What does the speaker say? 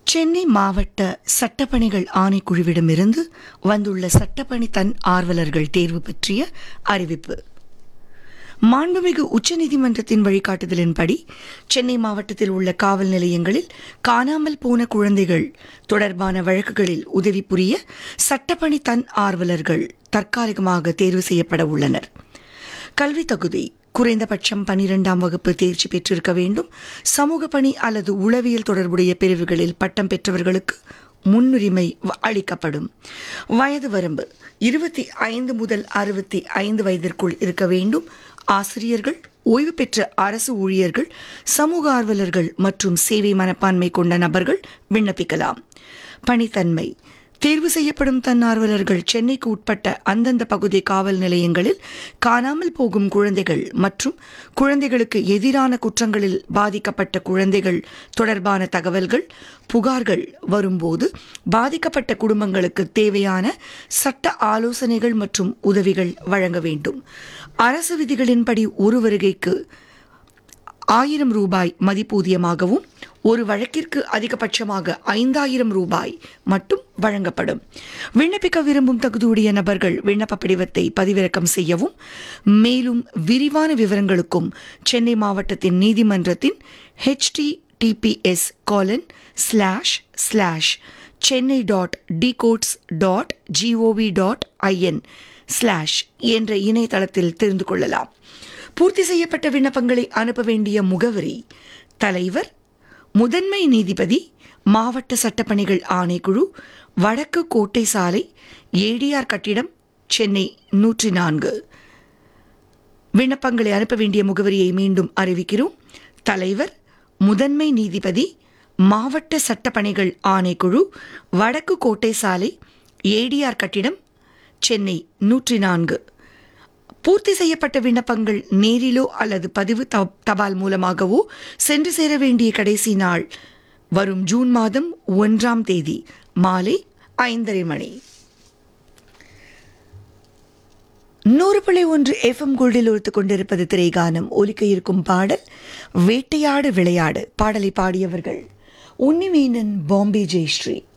சென்னை மாவட்ட சட்டப்பணிகள் ஆணைக்குழுவிடமிருந்து வந்துள்ள சட்டப்பணி தன் ஆர்வலர்கள் தேர்வு பற்றிய அறிவிப்பு மாண்புமிகு உச்சநீதிமன்றத்தின் வழிகாட்டுதலின்படி சென்னை மாவட்டத்தில் உள்ள காவல் நிலையங்களில் காணாமல் போன குழந்தைகள் தொடர்பான வழக்குகளில் உதவி புரிய சட்டப்பணி தன் ஆர்வலர்கள் தற்காலிகமாக தேர்வு செய்யப்பட உள்ளனர் கல்வி தகுதி குறைந்தபட்சம் பனிரெண்டாம் வகுப்பு தேர்ச்சி பெற்றிருக்க வேண்டும் சமூக பணி அல்லது உளவியல் தொடர்புடைய பிரிவுகளில் பட்டம் பெற்றவர்களுக்கு முன்னுரிமை வ- அளிக்கப்படும் வயது வரம்பு இருபத்தி ஐந்து முதல் அறுபத்தி ஐந்து வயதிற்குள் இருக்க வேண்டும் ஆசிரியர்கள் ஓய்வு பெற்ற அரசு ஊழியர்கள் சமூக ஆர்வலர்கள் மற்றும் சேவை மனப்பான்மை கொண்ட நபர்கள் விண்ணப்பிக்கலாம் பணித்தன்மை தேர்வு செய்யப்படும் தன்னார்வலர்கள் சென்னைக்கு உட்பட்ட அந்தந்த பகுதி காவல் நிலையங்களில் காணாமல் போகும் குழந்தைகள் மற்றும் குழந்தைகளுக்கு எதிரான குற்றங்களில் பாதிக்கப்பட்ட குழந்தைகள் தொடர்பான தகவல்கள் புகார்கள் வரும்போது பாதிக்கப்பட்ட குடும்பங்களுக்கு தேவையான சட்ட ஆலோசனைகள் மற்றும் உதவிகள் வழங்க வேண்டும் அரசு விதிகளின்படி ஒரு வருகைக்கு ஆயிரம் ரூபாய் மதிப்பூதியமாகவும் ஒரு வழக்கிற்கு அதிகபட்சமாக ஐந்தாயிரம் ரூபாய் மட்டும் வழங்கப்படும் விண்ணப்பிக்க விரும்பும் தகுதியுடைய நபர்கள் விண்ணப்ப படிவத்தை பதிவிறக்கம் செய்யவும் மேலும் விரிவான விவரங்களுக்கும் சென்னை மாவட்டத்தின் நீதிமன்றத்தின் HTTPS colon slash slash Chennai dot dcourts dot GOV dot IN slash என்ற இணையதளத்தில் தெரிந்து கொள்ளலாம் பூர்த்தி செய்யப்பட்ட விண்ணப்பங்களை அனுப்ப வேண்டிய முகவரி தலைவர் முதன்மை நீதிபதி மாவட்ட சட்டப்பணிகள் ஆணைக்குழு வடக்கு கோட்டை சாலை ஏடிஆர் கட்டிடம் சென்னை நூற்றி நான்கு விண்ணப்பங்களை அனுப்ப வேண்டிய முகவரியை மீண்டும் அறிவிக்கிறோம் தலைவர் முதன்மை நீதிபதி மாவட்ட சட்டப்பணிகள் ஆணைக்குழு வடக்கு கோட்டை சாலை ஏடிஆர் கட்டிடம் சென்னை நூற்றி நான்கு பூர்த்தி செய்யப்பட்ட விண்ணப்பங்கள் நேரிலோ அல்லது பதிவு த- தபால் மூலமாகவோ சென்று சேர வேண்டிய கடைசி நாள் வரும் ஜூன் மாதம் ஒன்றாம் தேதி மாலை ஐந்தரை மணி நூறு புள்ளி ஒன்று எஃப்எம் கோல்டில் ஒருத்து கொண்டிருப்பது திரைகானம் ஒலிக்க இருக்கும் பாடல் வேட்டையாடு விளையாடு பாடலை பாடியவர்கள் உன்னிமேனன் பாம்பே ஜெயஸ்ரீ